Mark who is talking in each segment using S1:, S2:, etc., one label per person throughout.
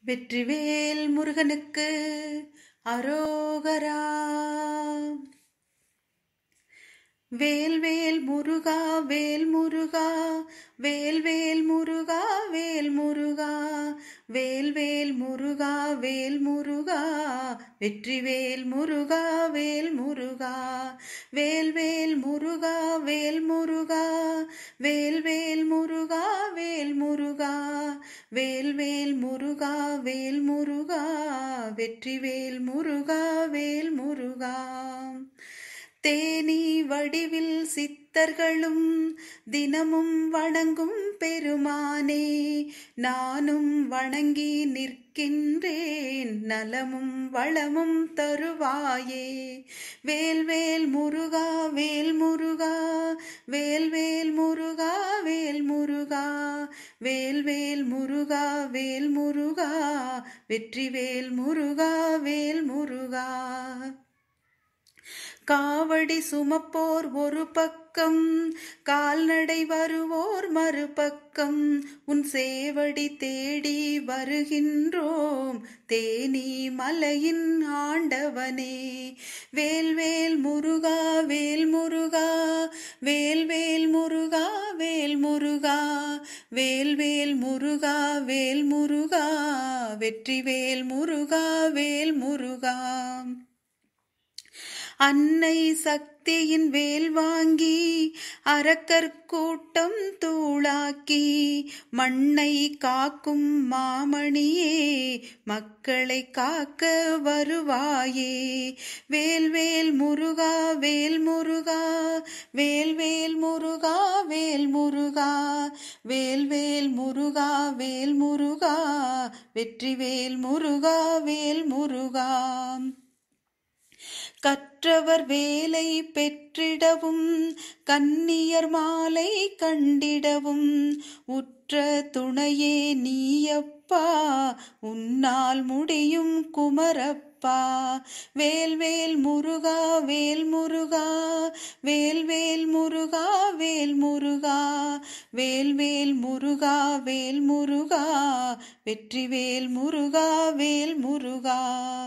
S1: வெற்றிவேல் முருகனுக்கு அரோகரா வேல் வேல் முருகா வேல் முருகா வேல் வேல் முருகா வேல் முருகா வேல் வேல் முருகா வேல் முருகா வெற்றிவேல் முருகா வேல் முருகா வேல் வேல் முருகா வேல் முருகா வேல் வேல் முருகா வேல் முருகா வேல் வேல் முருகா வேல் முருகா வெற்றிவேல் முருகா வேல் முருகா தேனி வடிவில் சித்தர்களும் தினமும் வணங்கும் பெருமானே நானும் வணங்கி நிற்கின்றேன் நலமும் வளமும் தருவாயே வேல்வேல் முருகா வேல் முருகா வேல்வேல் முருகா வேல் முருகா வேல்வேல் முருகா வேல் முருகா வெற்றிவேல் முருகா வேல் முருகா காவடி சுமப்போர் ஒரு பக்கம் கால்நடை வருவோர் மறுபக்கம் உன் சேவடி தேடி வருகின்றோம் தேனி மலையின் ஆண்டவனே வேல்வேல் முருகா வேல் முருகா வேல்வேல் முருகா வேல் முருகா வேல்வேல் முருகா வேல் முருகா வெற்றிவேல் முருகா வேல் முருகா அன்னை சக்தியின் வேல் வாங்கி அரக்கர் கூட்டம் தூளாக்கி மண்ணை காக்கும் மாமணியே மக்களை காக்க வருவாயே வேல்வேல் முருகா வேல் முருகா வேல்வேல் முருகா வேல் முருகா வேல்வேல் முருகா வேல் முருகா வெற்றிவேல் முருகா வேல் முருகா கற்றவர் வேலை பெற்றிடவும் கன்னியர் மாலை கண்டிடவும் உற்ற துணையே நீயப்பா உன்னால் முடியும் குமரப்பா வேல்வேல் முருகா வேல் முருகா வேல்வேல் முருகா வேல் முருகா வேல்வேல் முருகா வேல் முருகா வெற்றிவேல் முருகா வேல் முருகா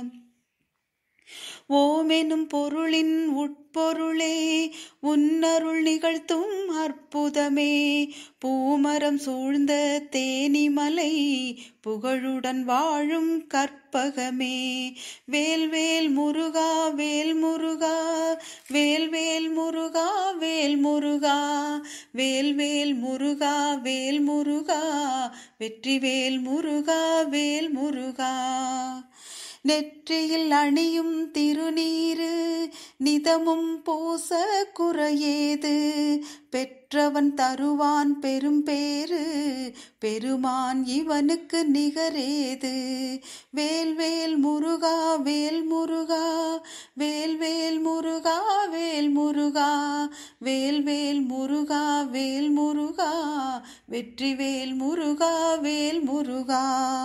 S1: ஓமெனும் பொருளின் உட்பொருளே உன்னருள் நிகழ்த்தும் அற்புதமே பூமரம் சூழ்ந்த தேனிமலை புகழுடன் வாழும் கற்பகமே வேல்வேல் முருகா வேல் முருகா வேல்வேல் முருகா வேல் முருகா வேல்வேல் முருகா வேல் முருகா வெற்றிவேல் முருகா வேல் முருகா நெற்றியில் அணியும் திருநீரு நிதமும் பூச குறையேது பெற்றவன் தருவான் பெரும் பேரு பெருமான் இவனுக்கு நிகரேது வேல்வேல் முருகா வேல் முருகா வேல்வேல் முருகா வேல் முருகா வேல்வேல் முருகா வேல் முருகா வெற்றிவேல் முருகா வேல் முருகா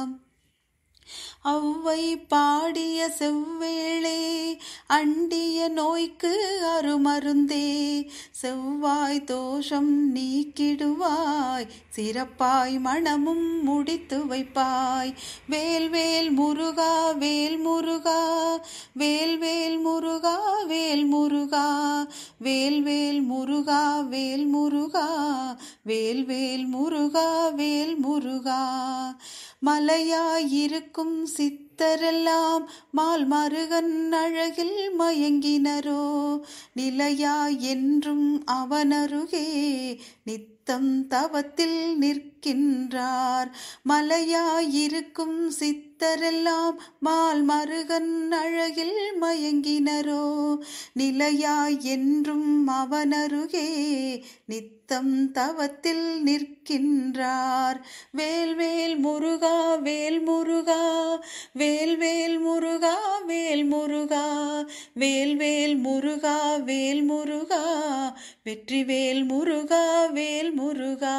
S1: அவ்வை பாடிய செவ்வேளே அண்டிய நோய்க்கு அருமருந்தே செவ்வாய் தோஷம் நீக்கிடுவாய் சிறப்பாய் மனமும் முடித்து வைப்பாய் வேல்வேல் முருகா வேல் முருகா வேல்வேல் முருகா வேல் முருகா வேல்வேல் முருகா வேல் முருகா வேல்வேல் முருகா வேல் முருகா மலையாயிருக்கும் சித்தரெல்லாம் மால் மருகன் அழகில் மயங்கினரோ நிலையாய் என்றும் அவனருகே நித்தம் தவத்தில் நிற்கின்றார் மலையாயிருக்கும் சித்தரெல்லாம் மால் மருகன் அழகில் மயங்கினரோ நிலையாய் என்றும் அவனருகே நித்தம் தவத்தில் நிற்கின்றார் வேல்வேல் முருகா வேல் முருகா வேல்வேல் முருகா வேல் முருகா வேல்வேல் முருகா வேல் முருகா வெற்றிவேல் முருகா வேல் முருகா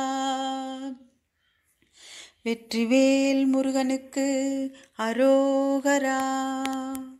S1: வெற்றிவேல் முருகனுக்கு அரோகரா